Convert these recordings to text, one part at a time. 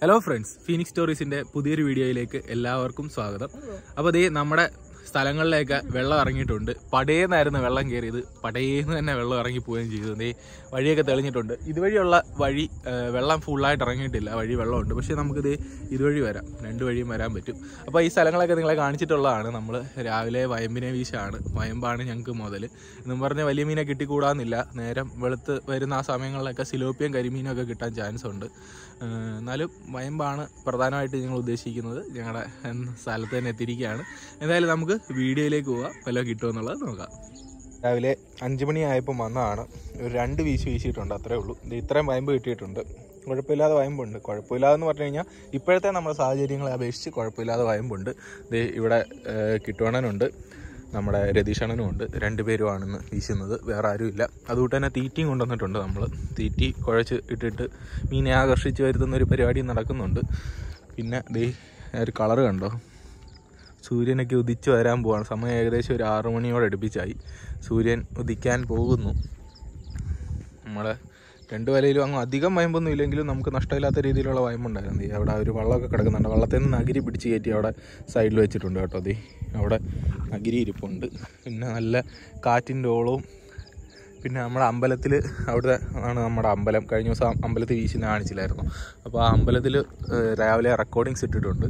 Hello friends Phoenix സ്റ്റോറീസിന്റെ പുതിയൊരു വീഡിയോയിലേക്ക് എല്ലാവർക്കും സ്വാഗതം അപ്പോൾ ദേ നമ്മുടെ സ്ഥലങ്ങളിലേക്ക് വെള്ളം ഇറങ്ങിയിട്ടുണ്ട് പടേന്നായിരുന്നു വെള്ളം കയറിയത് പടേന്ന് തന്നെ വെള്ളം ഇറങ്ങി പോവുകയും ചെയ്തു ദേ വഴിയൊക്കെ തെളിഞ്ഞിട്ടുണ്ട് ഇതുവഴിയുള്ള വഴി ആ, വെള്ളം ഫുള്ളായിട്ട് ഇറങ്ങിയിട്ടില്ല വഴി വെള്ളമുണ്ട് പക്ഷേ നമുക്കിത് ഇതുവഴി വരാം രണ്ട് വഴിയും വരാൻ പറ്റും അപ്പോൾ ഈ സ്ഥലങ്ങളൊക്കെ നിങ്ങളെ കാണിച്ചിട്ടുള്ളതാണ് നമ്മൾ രാവിലെ വയമ്പിനെ വീശാണ് വയമ്പാണ് ഞങ്ങൾക്ക് മുതൽ എന്നും പറഞ്ഞ് വലിയ മീനെ കിട്ടിക്കൂടാന്നില്ല നേരം വെളുത്ത് വരുന്ന ആ സമയങ്ങളിലൊക്കെ സിലോപ്പിയും കരിമീനൊക്കെ കിട്ടാൻ ചാൻസ് ഉണ്ട് ഏഹ് എന്നാലും വയമ്പാണ് പ്രധാനമായിട്ട് ഞങ്ങൾ ഉദ്ദേശിക്കുന്നത് ഞങ്ങളുടെ ഉം, സ്ഥലത്ത് തന്നെ എത്തിയിരിക്കുകയാണ് എന്തായാലും നമുക്ക് വീഡിയോയിലേക്ക് പോവാം വല്ലതും കിട്ടുമെന്നുള്ളത് നോക്കാം രാവിലെ അഞ്ച് മണിയായപ്പോൾ വന്നതാണ് ഒരു രണ്ട് വീശ് വീശിയിട്ടുണ്ട് അത്രേ ഉള്ളൂ ഇത് ഇത്രയും വയമ്പ് കിട്ടിയിട്ടുണ്ട് കുഴപ്പമില്ലാതെ വയമ്പുണ്ട് കുഴപ്പമില്ലാതെന്ന് പറഞ്ഞു കഴിഞ്ഞാൽ ഇപ്പോഴത്തെ നമ്മുടെ സാഹചര്യങ്ങളെ അപേക്ഷിച്ച് കുഴപ്പമില്ലാതെ വയമ്പുണ്ട് ഇത് ഇവിടെ ഏഹ്, കിട്ടുവണനുണ്ട് നമ്മുടെ രതീഷണനും ഉണ്ട് രണ്ടുപേരുമാണെന്ന് വീശുന്നത് വേറെ ആരുമില്ല അതുകൊണ്ട് തന്നെ തീറ്റയും കൊണ്ടുവന്നിട്ടുണ്ട് നമ്മൾ തീറ്റി കുഴച്ച് ഇട്ടിട്ട് മീനെ ആകർഷിച്ച് വരുത്തുന്ന ഒരു പരിപാടി നടക്കുന്നുണ്ട് പിന്നെ ദേ ഒരു കളറ് കണ്ടോ സൂര്യനൊക്കെ ഉദിച്ചു വരാൻ പോവാണ് സമയം ഏകദേശം ഒരു ആറു മണിയോട് അടുപ്പിച്ചായി സൂര്യൻ ഉദിക്കാൻ പോകുന്നു നമ്മളെ രണ്ട് വലയിലും അങ്ങ് അധികം വയമ്പൊന്നും ഇല്ലെങ്കിലും നമുക്ക് നഷ്ടമില്ലാത്ത രീതിയിലുള്ള വയമ്പുണ്ടായിരുന്നു ദേ അവിടെ ഒരു വള്ളമൊക്കെ കിടക്കുന്നുണ്ട് വള്ളത്തിൽ നിന്ന് നഗിരി പിടിച്ച് കയറ്റി അവിടെ സൈഡിൽ വെച്ചിട്ടുണ്ട് കേട്ടോ ദേ അവിടെ നഗിരി ഇരിപ്പുണ്ട് പിന്നെ നല്ല കാറ്റിൻ്റെ ഓളവും പിന്നെ നമ്മുടെ അമ്പലത്തിൽ അവിടെ ആണ് നമ്മുടെ അമ്പലം കഴിഞ്ഞ ദിവസം അമ്പലത്തിൽ വീശിന്ന് കാണിച്ചില്ലായിരുന്നു അപ്പോൾ ആ അമ്പലത്തിൽ രാവിലെ റെക്കോർഡിങ്സ് ഇട്ടിട്ടുണ്ട്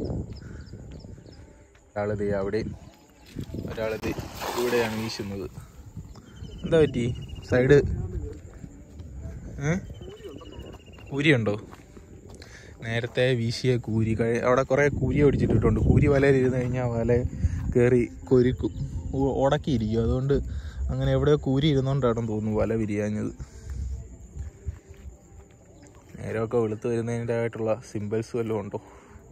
ഒരാളിത് അവിടെയും ഒരാളിത് ഇവിടെയാണ് വീശുന്നത് എന്താ പറ്റി സൈഡ് ഏ കൂരിയുണ്ടോ നേരത്തെ വീശിയ കൂരി കഴി അവിടെ കുറേ കൂരി ഒടിച്ചിട്ടിട്ടുണ്ട് കൂരി വലയിലിരുന്ന് കഴിഞ്ഞാൽ വല കയറി കൊരിക്കും ഉ- ഉടക്കിയിരിക്കും അതുകൊണ്ട് അങ്ങനെ എവിടെയോ കൂരി ഇരുന്നോണ്ടാണെന്ന് തോന്നുന്നു വല വിരിയാഞ്ഞത് നേരമൊക്കെ വെളുത്ത് വരുന്നതിൻ്റെ ആയിട്ടുള്ള സിമ്പിൾസ് വല്ലതും ഉണ്ടോ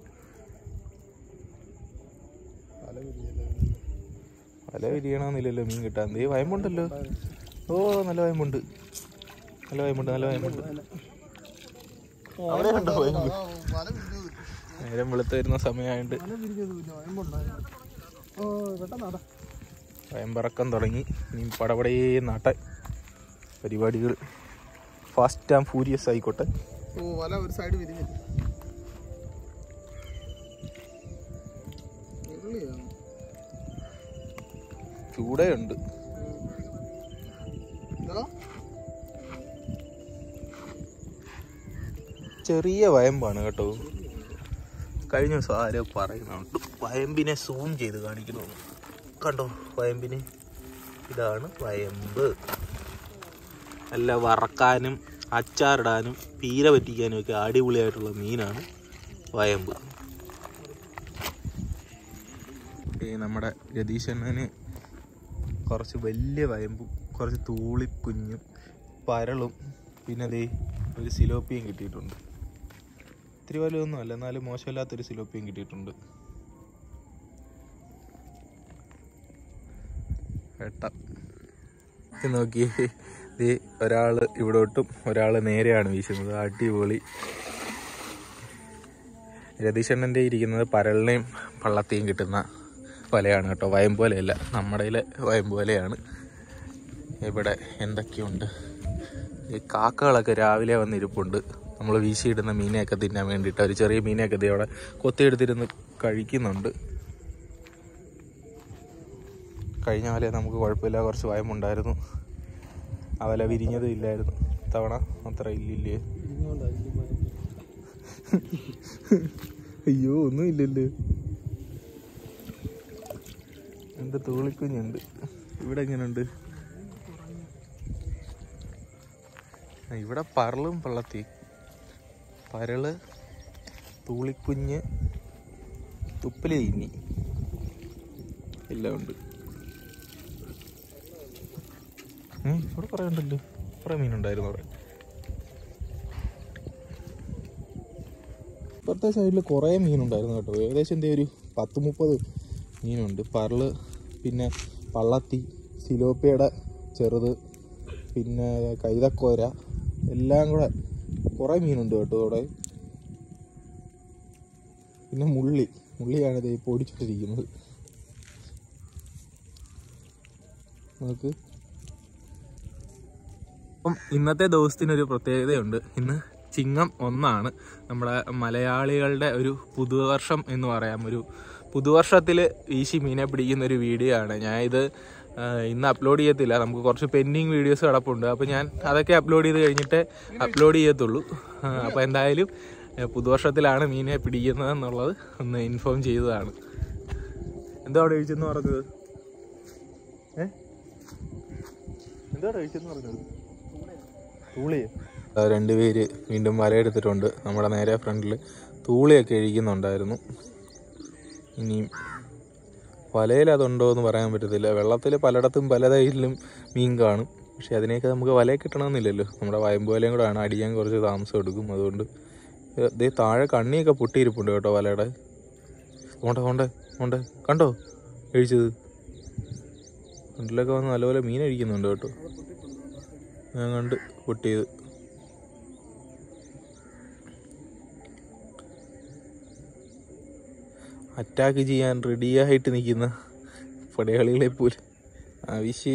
വല വിരിയണമെന്നില്ലല്ലോ മീൻ കിട്ടാൻ ദേ വയമ്പുണ്ടല്ലോ ഓ നല്ല വയമ്പുണ്ട് നല്ല വയമ്പുണ്ട് നല്ല വയമ്പുണ്ട് അവിടെ ഉണ്ടോ വയമ്പ് നേരം വെളുത്ത് വരുന്ന സമയമായിട്ട് വയമ്പിറക്കം തുടങ്ങി ഇനി പടപടേ നാട്ടെ പരിപാടികൾ ഫാസ്റ്റ് ആൻഡ് ഫൂരിയസ് ആയിക്കോട്ടെ ഓ വല ഒരു സൈഡ് വിരിഞ്ഞു ഉള്ളിയാണ്. ചൂടയുണ്ട് ഇതാ, ചെറിയ വയമ്പാണ് കേട്ടോ കഴിഞ്ഞ ദിവസം ആരോ പറയുന്നുണ്ട് വയമ്പിനെ സൂം ചെയ്ത് കാണിക്കുന്നു കണ്ടോ വയമ്പിനെ ഇതാണ് വയമ്പ് നല്ല വറക്കാനും അച്ചാറിടാനും പീര പറ്റിക്കാനും ഒക്കെ അടിപൊളിയായിട്ടുള്ള മീനാണ് വയമ്പ് ഈ നമ്മുടെ രതീശണ്ണന് കുറച്ച് വലിയ വയമ്പും കുറച്ച് തൂളിക്കുഞ്ഞും പരളും പിന്നെ ദേ ഒരു സിലോപ്പിയും കിട്ടിയിട്ടുണ്ട് ഇത്തിരി വലുതൊന്നും അല്ല എന്നാലും മോശമില്ലാത്തൊരു സിലോപ്പിയും കിട്ടിയിട്ടുണ്ട് വെട്ടം ഇത് നോക്കി ദേ ഒരാള് ഇവിടോട്ടും ഒരാള് നേരെയാണ് വീശുന്നത് അടിപൊളി രതീശണ്ണൻ്റെ ഇരിക്കുന്നത് പരളിനെയും പള്ളത്തെയും കിട്ടുന്ന വലയാണ് കേട്ടോ വയമ്പ് വലയല്ല നമ്മുടെ കയ്യിലെ വയമ്പ് വലയാണ് ഇവിടെ എന്തൊക്കെയുണ്ട് ഈ കാക്കകളൊക്കെ രാവിലെ വന്നിരിപ്പുണ്ട് നമ്മൾ വീശിയിടുന്ന മീനെയൊക്കെ തിന്നാൻ വേണ്ടിയിട്ട് ഒരു ചെറിയ മീനെയൊക്കെ ദേ അവിടെ കൊത്തിയെടുത്തിരുന്ന് കഴിക്കുന്നുണ്ട് കഴിഞ്ഞ വല നമുക്ക് കുഴപ്പമില്ല കുറച്ച് വയമുണ്ടായിരുന്നു ആ വല വിരിഞ്ഞതും ഇല്ലായിരുന്നു തവണ അത്ര ഇല്ലില്ലേ അയ്യോ ഒന്നും ഇല്ലല്ലോ എൻ്റെ തൂളിക്കുഞ്ഞുണ്ട് ഇവിടെ എങ്ങനെയുണ്ട് ആ, ഇവിടെ പറളും പള്ളത്തി പരള് തൂളിക്കുഞ്ഞ് തുപ്പല് തിന്നി എല്ലാം ഉണ്ട് ഏ, ഇവിടെ കുറേ ഉണ്ടല്ലോ കുറേ മീനുണ്ടായിരുന്നു അവിടെ ഇപ്പുറത്തെ സൈഡിൽ കുറേ മീനുണ്ടായിരുന്നു കേട്ടോ ഏകദേശം എന്തേ ഒരു പത്ത് മുപ്പത് മീനുണ്ട് പറള് പിന്നെ പള്ളത്തി സിലോപ്പിയുടെ ചെറുത് പിന്നെ കൈതക്കോര എല്ലാം കൂടെ കുറേ മീനുണ്ട് കേട്ടോ അവിടെ പിന്നെ മുള്ളി മുള്ളിയാണ് ഇത് പൊടിച്ചിട്ടിരിക്കുന്നത് നമുക്ക് അപ്പം ഇന്നത്തെ ദിവസത്തിനൊരു പ്രത്യേകതയുണ്ട് ഇന്ന് ചിങ്ങം ഒന്നാണ് നമ്മുടെ മലയാളികളുടെ ഒരു പുതുവർഷം എന്ന് പറയാം ഒരു പുതുവർഷത്തിൽ വീശി മീനെ പിടിക്കുന്ന ഒരു വീഡിയോ ആണ് ഞാൻ ഇത് ആ, ഇന്ന് അപ്ലോഡ് ചെയ്യത്തില്ല നമുക്ക് കുറച്ച് പെൻഡിങ് വീഡിയോസ് കിടപ്പുണ്ട് അപ്പോൾ ഞാൻ അതൊക്കെ അപ്ലോഡ് ചെയ്ത് കഴിഞ്ഞിട്ട് അപ്ലോഡ് ചെയ്യത്തുള്ളൂ അപ്പോൾ എന്തായാലും ആ, പുതുവർഷത്തിലാണ് മീനെ പിടിക്കുന്നത് എന്നുള്ളത് ഒന്ന് ഇൻഫോം ചെയ്തതാണ് എന്താണ് കഴിച്ചെന്ന് പറഞ്ഞത് ഏ എന്താണ് കഴിച്ചെന്ന് പറഞ്ഞത് തൂളിയോ രണ്ടുപേര് വീണ്ടും വലയെടുത്തിട്ടുണ്ട് നമ്മുടെ നേരെ ഫ്രണ്ടിൽ തൂളിയൊക്കെ കഴിക്കുന്നുണ്ടായിരുന്നു ഇനിയും വലയിൽ അതുണ്ടോ എന്ന് പറയാൻ പറ്റത്തില്ല വെള്ളത്തിൽ പലയിടത്തും പലതൈരിലും മീൻ കാണും പക്ഷെ അതിനെയൊക്കെ നമുക്ക് വലയിൽ കിട്ടണമെന്നില്ലല്ലോ നമ്മുടെ വയമ്പ് വലയും കൂടെ ആണ് അടിയാൻ കുറച്ച് താമസം എടുക്കും അതുകൊണ്ട് ഇതേ താഴെ കണ്ണിയൊക്കെ പൊട്ടിയിരിപ്പുണ്ട് കേട്ടോ വലയുടെ കൊണ്ട കൊണ്ട കൊണ്ട കണ്ടോ കഴിച്ചത് ഫ്രണ്ടിലൊക്കെ വന്ന് നല്ലപോലെ മീൻ അഴിക്കുന്നുണ്ട് കേട്ടോ ഞാൻ കണ്ട് പൊട്ടിയത് അറ്റാക്ക് ചെയ്യാൻ റെഡിയായിട്ട് നിൽക്കുന്ന പടയാളികളെ പോലെ ആവശ്യ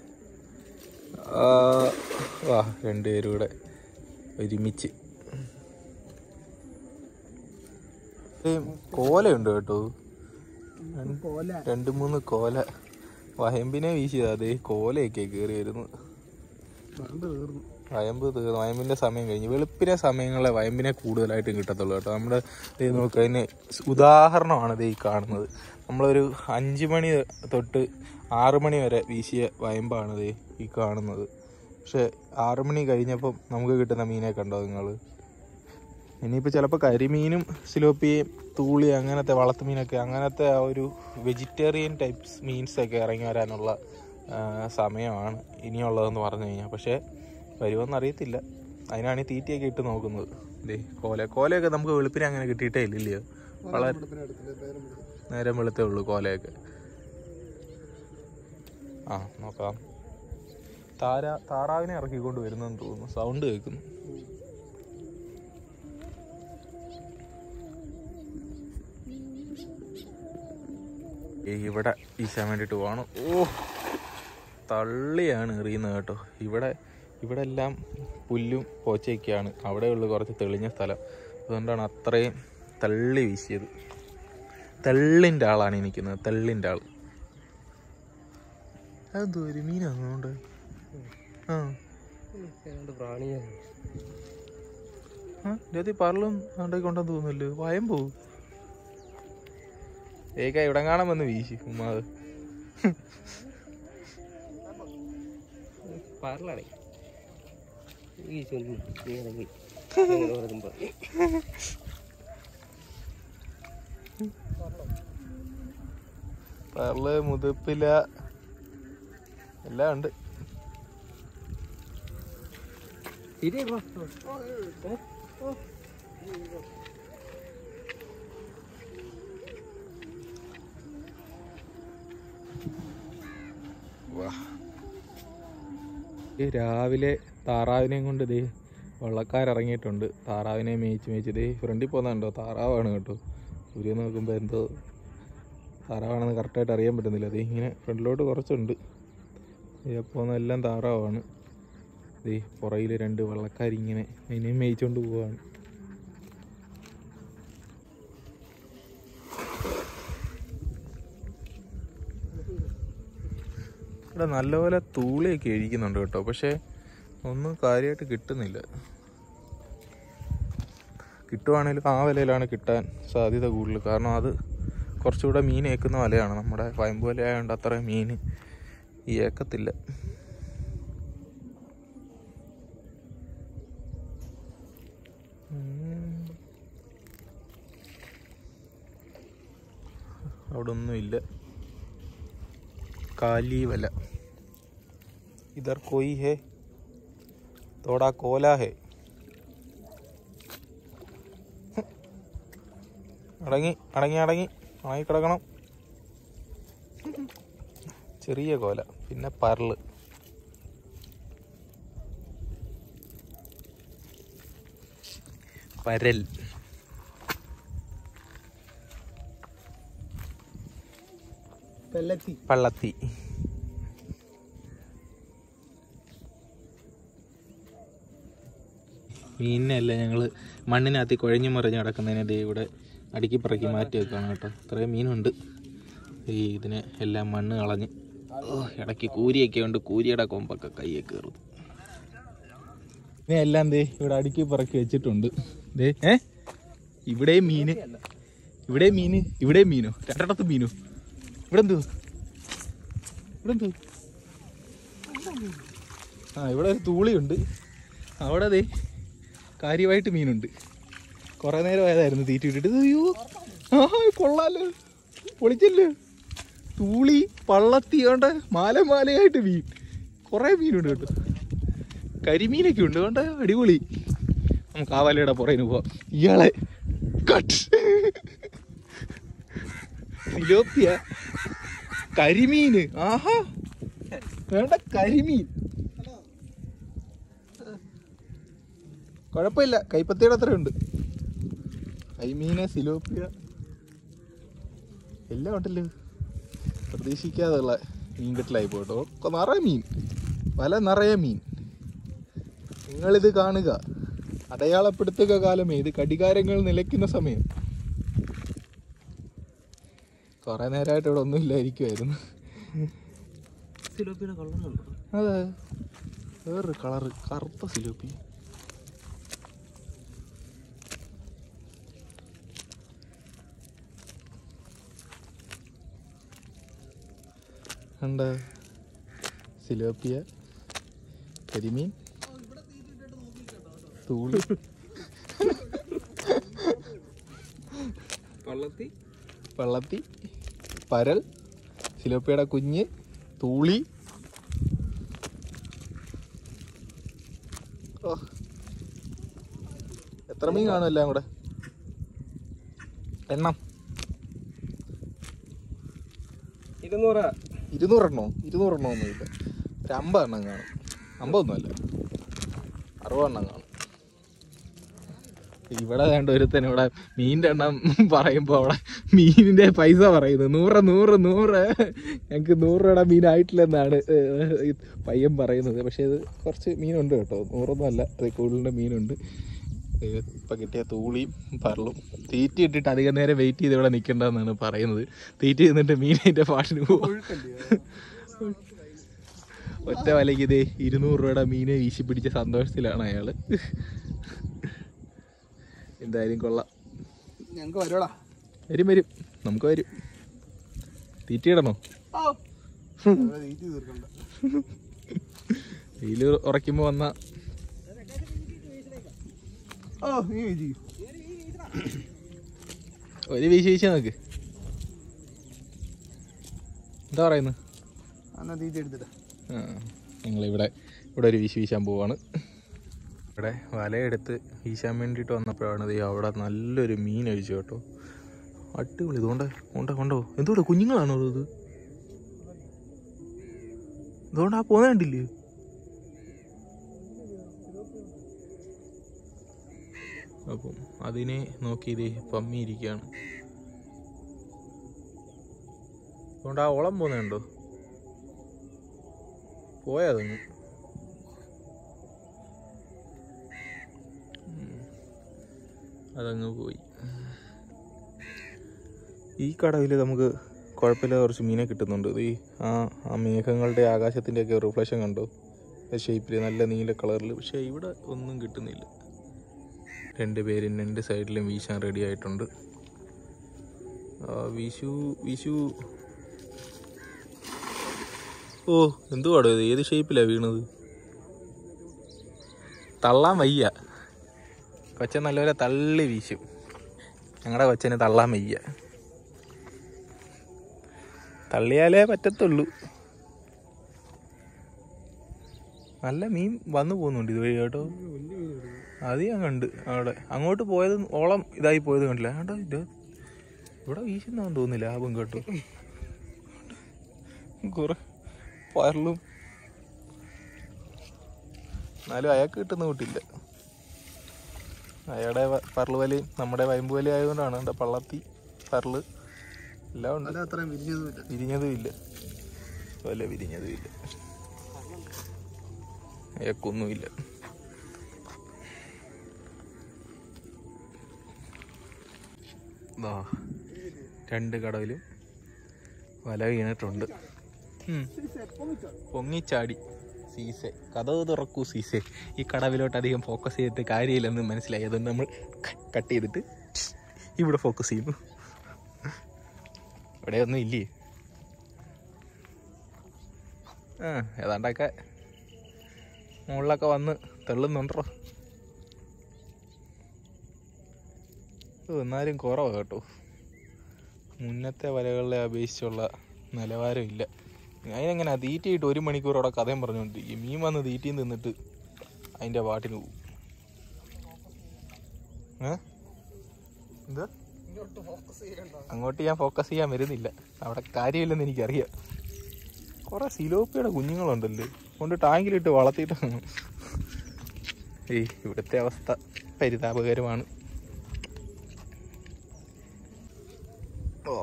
വാ രണ്ടുപേരും കൂടെ ഒരുമിച്ച് ഏയ് കോലയുണ്ട് കേട്ടോ കോല രണ്ട് മൂന്ന് കോല വയമ്പിനെ വീശിയതാ അതേ കോലയൊക്കെ കയറി വരുന്നു വരണ്ട് തീർന്നു വയമ്പ് തീർന്നു വയമ്പിന്റെ സമയം കഴിഞ്ഞു വെളുപ്പിനെ സമയങ്ങളിലെ വയമ്പിനെ കൂടുതലായിട്ടും കിട്ടത്തുള്ളൂ കേട്ടോ നമ്മുടെ ദേ നോക്ക് അതിന് ഉദാഹരണമാണ് ദേ ഈ കാണുന്നത് നമ്മളൊരു അഞ്ച് മണി തൊട്ട് ആറ് മണി വരെ വീശിയ വയമ്പാണ് ദേ ഈ കാണുന്നത് പക്ഷെ ആറ് മണി കഴിഞ്ഞപ്പം നമുക്ക് കിട്ടുന്ന മീനെ കണ്ടോ നിങ്ങൾ ഇനിയിപ്പോൾ ചിലപ്പോൾ കരിമീനും സിലോപ്പിയും തൂളി അങ്ങനത്തെ വളർത്തുമീനൊക്കെ അങ്ങനത്തെ ആ ഒരു വെജിറ്റേറിയൻ ടൈപ്സ് മീൻസൊക്കെ ഇറങ്ങി വരാനുള്ള ആ, സമയമാണ് ഇനിയുള്ളതെന്ന് പറഞ്ഞു കഴിഞ്ഞാൽ പക്ഷേ വരുമെന്ന് അറിയത്തില്ല അതിനാണ് ഈ തീറ്റയൊക്കെ ഇട്ട് നോക്കുന്നത് ദേ കോല കോലയൊക്കെ നമുക്ക് വെളുപ്പിനെ അങ്ങനെ കിട്ടിയിട്ടേ ഇല്ലല്ലയോ വളരെ എടുത്തില്ല പേരും വിളിക്കും. നേരം വെളുത്തേ ഉള്ളൂ കോലയൊക്കെ ആ നോക്കാം താര താറാവിനെ ഇറക്കിക്കൊണ്ട് വരുന്നെന്ന് തോന്നുന്നു സൗണ്ട് കേൾക്കുന്നു ഏയ് ഇവിടെ വീശാൻ വേണ്ടിയിട്ട് പോകണം ഓ തള്ളിയാണ് എറിയുന്നത് കേട്ടോ ഇവിടെ ഇവിടെ എല്ലാം പുല്ലും പോച്ചയൊക്കെയാണ് അവിടെയുള്ള കുറച്ച് തെളിഞ്ഞ സ്ഥലം അതുകൊണ്ടാണ് അത്രയും തള്ളി വീശിയത് തെള്ളിൻ്റെ ആളാണ് ഈ നിൽക്കുന്നത് തെള്ളിൻ്റെ ആൾ അതെന്തോ ഒരു മീനാണോണ്ട് ആ ആ ജാതി പറലും അതുകൊണ്ടൊക്കെ ഉണ്ടെന്ന് തോന്നുന്നല്ലോ വയം പോവും ഏക ഇവിടെ കാണാൻ വന്ന് വീശി ഉമ്മാത് പറലാണേ ഈ ചൊല്ലും നീ ഇറങ്ങി പറയുമ്പോ പറല് മുതപ്പില എല്ലാം ഉണ്ട് ശരിയാ ഈ രാവിലെ താറാവിനെയും കൊണ്ട് ദേ വള്ളക്കാരിറങ്ങിയിട്ടുണ്ട് താറാവിനെ മേയിച്ച് മേയിച്ച് ദേ ഫ്രണ്ടിൽ പോകുന്നുണ്ടോ താറാവാണ് കേട്ടോ സൂര്യൻ നോക്കുമ്പോൾ എന്തോ താറാവാണെന്ന് കറക്റ്റായിട്ട് അറിയാൻ പറ്റുന്നില്ല ദേ ഇങ്ങനെ ഫ്രണ്ടിലോട്ട് കുറച്ചുണ്ട് ദേ പോകുന്നതെല്ലാം താറാവാണ് ദേ പുറയിൽ രണ്ട് വള്ളക്കാരിങ്ങനെ അതിനെ മേയിച്ചുകൊണ്ട് പോവാണ് ഇവിടെ നല്ലപോലെ തൂളിയൊക്കെ ഇഴിക്കുന്നുണ്ട് കേട്ടോ പക്ഷേ ഒന്നും കാര്യമായിട്ട് കിട്ടുന്നില്ല കിട്ടുവാണെങ്കിലും ആ വിലയിലാണ് കിട്ടാൻ സാധ്യത കൂടുതൽ കാരണം അത് കുറച്ചുകൂടെ മീൻ ഏക്കുന്ന വലയാണ് നമ്മുടെ വയമ്പ് വല ആയതുകൊണ്ട് അത്ര മീൻ ഈ ഏക്കത്തില്ല ഉം. അവിടെ ഒന്നുമില്ല काली वाला इधर कोई है थोड़ा कोला है അടങ്ങി അടങ്ങി അടങ്ങി അടങ്ങി കിടക്കണം ചെറിയ കോല പിന്നെ പരല് പരൽ പെല്ലത്തി പള്ളത്തി മീനിനെല്ലാം ഞങ്ങൾ മണ്ണിനകത്ത് കുഴഞ്ഞു മറിഞ്ഞ് കിടക്കുന്നതിനെ ദേ ഇവിടെ അടുക്കി പറക്കി മാറ്റി വെക്കുകയാണ് കേട്ടോ ഇത്രയും മീനുണ്ട് ഈ ഇതിനെ എല്ലാം മണ്ണ് കളഞ്ഞ് ഓ ഇടയ്ക്ക് കൂരിയൊക്കെ ഉണ്ട് കൂരിയുടെ കൊമ്പൊക്കെ കയ്യെ കയറും എല്ലാം ദേ ഇവിടെ അടുക്കി പറക്കി വെച്ചിട്ടുണ്ട് ദേ ഏ ഇവിടെ മീന് ഇവിടെ മീന് ഇവിടെ മീനോ രണ്ടിടത്ത് മീനോ ഇവിടെ എന്തോ ഇവിടെ എന്തോ ആ ഇവിടെ ഒരു തൂളിയുണ്ട് അവിടെ ദേ കാര്യമായിട്ട് മീനുണ്ട് കുറേ നേരം ആയതായിരുന്നു തീറ്റ ഇട്ടിട്ട് ഇത് അയ്യോ ആ കൊള്ളാലോ പൊളിച്ചല്ലോ തൂളി പള്ളത്തി കൊണ്ട് മാല മാലയായിട്ട് മീൻ കുറേ മീനുണ്ട് കേട്ടോ കരിമീനൊക്കെ ഉണ്ട് കൊണ്ട് അടിപൊളി നമുക്ക് ആ വലയുടെ പുറകിന് പോവാം ഇയാളെ കട്ട് സിലോപ്പിയ കരിമീന് ആഹാ വേണ്ട കരിമീൻ കുഴപ്പമില്ല കൈപ്പത്തിയുടെ അത്ര ഉണ്ട് കരിമീന് സിലോപ്പിയ എല്ലാം ഉണ്ടല്ലോ പ്രതീക്ഷിക്കാതെയുള്ള മീൻ കെട്ടിലായി പോട്ടോ ഒക്കെ നിറയെ മീൻ പല നിറയെ മീൻ നിങ്ങളിത് കാണുക അടയാളപ്പെടുത്തുക കാലമേ ഇത് കടികാരങ്ങൾ നിലയ്ക്കുന്ന സമയം കുറെ നേരമായിട്ട് ഇവിടെ ഒന്നും ഇല്ലായിരിക്കുമായിരുന്നു സിലോപ്പിയുടെ കൊള്ളുന്നുണ്ടോ അതെ വേറൊരു കളറ് കറുത്ത സിലോപ്പി ഉണ്ട് സിലോപ്പിയ കരിമീൻ തൂളി വള്ളത്തി വെള്ളത്തി പരൽ സിലോപ്പിയുടെ കുഞ്ഞ് തൂളി ഓ. എത്ര മീൻ കാണും എല്ലാം കൂടെ എണ്ണം ഇരുന്നൂറ് ഇരുന്നൂറെണ്ണോ ഇരുന്നൂറെണ്ണോ ഒന്നുമില്ല ഒരു അമ്പതെണ്ണം കാണും അമ്പതൊന്നുമല്ല അറുപതെണ്ണം കാണും ഇവിടെ വേണ്ട ഒരുത്തൻ ഇവിടെ മീനിന്റെ എണ്ണം പറയുമ്പോ അവിടെ മീനിന്റെ പൈസ പറയുന്നത് നൂറ് നൂറ് നൂറ് ഞങ്ങക്ക് നൂറ് രൂപയുടെ മീനായിട്ടില്ലെന്നാണ് ഏഹ്, ഈ പയ്യൻ പറയുന്നത് പക്ഷെ ഇത് കുറച്ച് മീനുണ്ട് കേട്ടോ നൂറൊന്നും അല്ല അത് കൂടുതലിന്റെ മീനുണ്ട് ഏഹ്, ഇപ്പൊ കിട്ടിയ തൂളിയും പറളും തീറ്റ ഇട്ടിട്ട് അധികം നേരം വെയിറ്റ് ചെയ്ത് ഇവിടെ നിൽക്കേണ്ടതെന്നാണ് പറയുന്നത് തീറ്റ ചെയ്തിട്ട് മീനിന്റെ പാട്ടിന് പോകും ഒറ്റ വലയ്ക്ക് ഇതേ ഇരുന്നൂറ് രൂപയുടെ മീനെ വീശി പിടിച്ച സന്തോഷത്തിലാണ് അയാള് എന്തായാലും കൊള്ളാം ഞങ്ങക്ക് വരോടാ വരും വരും നമുക്ക് വരും തീറ്റ ഇടണോ തീറ്റി തീർക്കണ്ട വെയില് ഉറയ്ക്കുമ്പോ വന്ന ഓ നീ വീശി ഒരു വീശി വീശി നോക്ക് എന്താ പറയുന്നത് എന്നാ തീറ്റി എടുത്തിട്ടാ ആ ഞങ്ങളിവിടെ ഇവിടെ ഒരു വീശി വീശാൻ പോവാണ് ഇവിടെ വലയെടുത്ത് വീശാൻ വേണ്ടിയിട്ട് വന്നപ്പോഴാണ് ദേ അവിടെ നല്ലൊരു മീൻ അഴിച്ചു കേട്ടോ അടിപൊളി ഇതുകൊണ്ട് കൊണ്ടോ കൊണ്ടോ എന്തോടെ കുഞ്ഞുങ്ങളാണോ ഇത് ഇതുകൊണ്ട് ആ പോന്ന കണ്ടില്ലേ അപ്പം അതിനെ നോക്കി ഇതേ പമ്മിയിരിക്കുകയാണ് അതുകൊണ്ട് ആ ഓളം പോകുന്നുണ്ടോ പോയതങ്ങ് ഉം. അതങ്ങ് പോയി ഈ കടവിൽ നമുക്ക് കുഴപ്പമില്ല കുറച്ച് മീനെ കിട്ടുന്നുണ്ട് ഈ ആ ആ മേഘങ്ങളുടെ ആകാശത്തിൻ്റെ ഒക്കെ റിഫ്ലക്ഷൻ കണ്ടോ ഷേപ്പിൽ നല്ല നീല കളറിൽ പക്ഷേ ഇവിടെ ഒന്നും കിട്ടുന്നില്ല രണ്ട് പേരും രണ്ട് സൈഡിലും വീശാൻ റെഡി ആയിട്ടുണ്ട് ആ, വിഷു വിഷു ഓ എന്തുവാടോ ഇത് ഏത് ഷേപ്പിലാ വീണത് തള്ളാൻ വയ്യ കൊച്ചൻ നല്ലപോലെ തള്ളി വീശും ഞങ്ങളുടെ കൊച്ചന് തള്ളാൻ വയ്യ തള്ളിയാലേ പറ്റത്തുള്ളൂ നല്ല മീൻ വന്നു പോകുന്നുണ്ട് ഇതുവഴി കേട്ടോ അത് ഞാൻ കണ്ട് അവിടെ അങ്ങോട്ട് പോയത് ഓളം ഇതായി പോയത് കണ്ടില്ല കേട്ടോ ഇത് ഇവിടെ വീശുന്നാന്ന് തോന്നുന്നില്ല ലാഭം കേട്ടോ കുറെ പയറിലും എന്നാലും അയാൾക്ക് കിട്ടുന്ന കൂട്ടില്ല അയാളുടെ പരല് വലയും നമ്മുടെ വയമ്പ് വലയും ആയതുകൊണ്ടാണ് എൻ്റെ പള്ളത്തി പരല് എല്ലാം ഉണ്ട് അല്ല അത്രയും വിരിഞ്ഞതുമില്ല വിരിഞ്ഞതും ഇല്ല വല വിരിഞ്ഞതും ഇല്ല അയാൾക്കൊന്നുമില്ല ദാ രണ്ട് കടവിലും വല വീണിട്ടുണ്ട് ഉം. പൊങ്ങിച്ചാടി സീസെ കഥവ് തുറക്കൂ സീസെ ഈ കടവിലോട്ട് അധികം ഫോക്കസ് ചെയ്തിട്ട് കാര്യമില്ലെന്ന് മനസ്സിലായി അതുകൊണ്ട് നമ്മൾ കട്ട് ചെയ്തിട്ട് ഇവിടെ ഫോക്കസ് ചെയ്യുന്നു ഇവിടെ ഒന്നും ഇല്ലേ ആ ഏതാണ്ടൊക്കെ മുകളിലൊക്കെ വന്ന് തെള്ളുന്നുണ്ടോ ഓ, എന്നാലും കുറവാണ് കേട്ടോ മുന്നത്തെ വലകളെ അപേക്ഷിച്ചുള്ള നിലവാരം ഇല്ല അതിനെങ്ങനെ തീറ്റയിട്ട് ഒരു മണിക്കൂറോടെ കഥയും പറഞ്ഞുകൊണ്ടിരിക്കും മീൻ വന്ന് തീറ്റയും തിന്നിട്ട് അതിൻ്റെ പാട്ടിന് പോകും ഏ എന്താ അങ്ങോട്ട് ഞാൻ ഫോക്കസ് ചെയ്യാൻ വരുന്നില്ല അവിടെ കാര്യമില്ലെന്ന് എനിക്കറിയാം കുറെ സിലോപ്പിയുടെ കുഞ്ഞുങ്ങളുണ്ടല്ലേ കൊണ്ട് ടാങ്കിലിട്ട് വളർത്തിയിട്ട് ഏയ് ഇവിടുത്തെ അവസ്ഥ പരിതാപകരമാണ് ഓ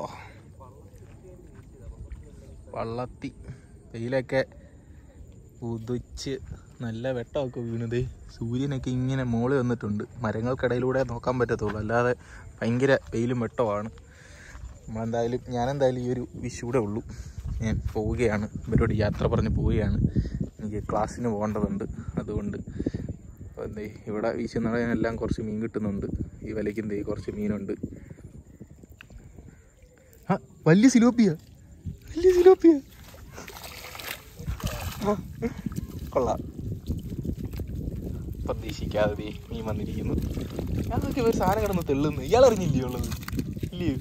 വള്ളത്തി വെയിലൊക്കെ ഉദിച്ച് നല്ല വെട്ടമൊക്കെ വീണത് സൂര്യനൊക്കെ ഇങ്ങനെ മോളി വന്നിട്ടുണ്ട് മരങ്ങൾക്കിടയിലൂടെ നോക്കാൻ പറ്റത്തുള്ളൂ അല്ലാതെ ഭയങ്കര വെയിലും വെട്ടമാണ് നമ്മളെന്തായാലും ഞാനെന്തായാലും ഈ ഒരു വിഷൂടെ ഉള്ളൂ ഞാൻ പോവുകയാണ് ഇവരോട് യാത്ര പറഞ്ഞ് പോവുകയാണ് എനിക്ക് ക്ലാസ്സിന് പോകേണ്ടതുണ്ട് അതുകൊണ്ട് അപ്പോൾ എന്തേ ഇവിടെ വീശുന്നതെല്ലാം കുറച്ച് മീൻ കിട്ടുന്നുണ്ട് ഈ വലയ്ക്ക് എന്തേ കുറച്ച് മീനുണ്ട് ആ വലിയ സിലോപ്പിയ വലിയ സിലോപ്പിയ ആ, കൊള്ളാം പ്രതീക്ഷിക്കാതെ ദേ മീൻ വന്നിരിക്കുന്നു ഞാൻ നോക്കി ഒരു സാധനം കിടന്ന് തെള്ളുന്നു ഇയാൾ അറിഞ്ഞില്ലയോ ഉള്ളത് ഇല്ലയോ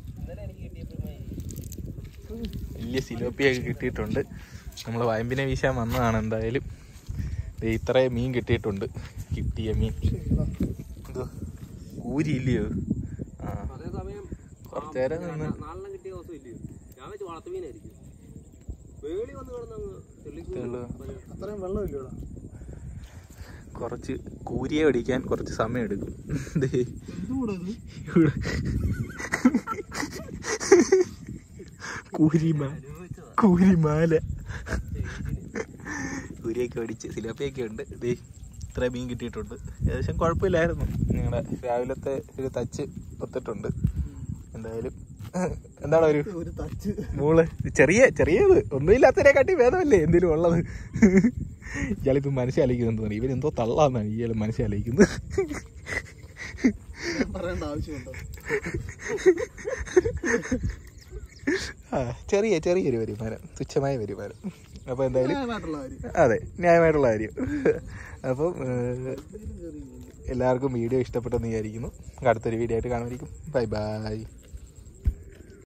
വലിയ സിലോപ്പിയൊക്കെ കിട്ടിയിട്ടുണ്ട് നമ്മൾ വയമ്പിനെ വീശാൻ വന്നതാണ് എന്തായാലും ദേ ഇത്രയും മീൻ കിട്ടിയിട്ടുണ്ട് കിട്ടിയ മീൻ എന്തോ കൂരി ഇല്ലയോ ആ അതേസമയം കുറച്ച് നേരം നിന്ന് നാലെണ്ണം കിട്ടിയ ദിവസം ഇല്ലയോ ഞാൻ വെച്ച് വളർത്തു മീനായിരിക്കും വേളി വന്ന് കിടന്നങ്ങ് തെള്ളിക്കൂടി തെള്ളു. അത്രയും വെള്ളമില്ലടാ കുറച്ച് കൂരിയെ പിടിക്കാൻ കുറച്ച് സമയം എടുക്കും ദേ എന്തുകൂടെ ഇത് ഇവിടെ കൂരിമ കൂരിമാല കൂരിയൊക്കെ അടിച്ച് സിലോപ്പിയൊക്കെ ഉണ്ട് ദേ ഇത്ര മീൻ കിട്ടിയിട്ടുണ്ട് ഏകദേശം കുഴപ്പമില്ലായിരുന്നു നിങ്ങളുടെ രാവിലത്തെ ഒരു തച്ച് ഒത്തിട്ടുണ്ട് എന്തായാലും എന്താണ് ഒരു ഒരു തച്ച് മോള് ചെറിയ ചെറിയത് ഒന്നുമില്ലാത്തതിനെക്കാട്ടി ഭേദമല്ലേ എന്തേലും ഉള്ളത് ഇയാളിത് മനസ്സിലാലിക്കുന്നത് തോന്നി ഇവൻ എന്തോ തള്ളാന്നാണ് ഇയാൾ മനസ്സിലാലിക്കുന്നത് ഞാൻ പറയേണ്ട ആവശ്യമുണ്ടോ ആ ചെറിയ ചെറിയൊരു വരുമാനം തുച്ഛമായ വരുമാനം അപ്പോൾ എന്തായാലും ന്യായമായിട്ടുള്ള കാര്യം അതെ ന്യായമായിട്ടുള്ള കാര്യം അപ്പം ഏഹ്, ഇതിലും ചെറിയ മീൻ. എല്ലാവർക്കും വീഡിയോ ഇഷ്ടപ്പെട്ടെന്ന് വിചാരിക്കുന്നു അടുത്തൊരു വീഡിയോ ആയിട്ട് കാണുമായിരിക്കും ബൈ ബൈ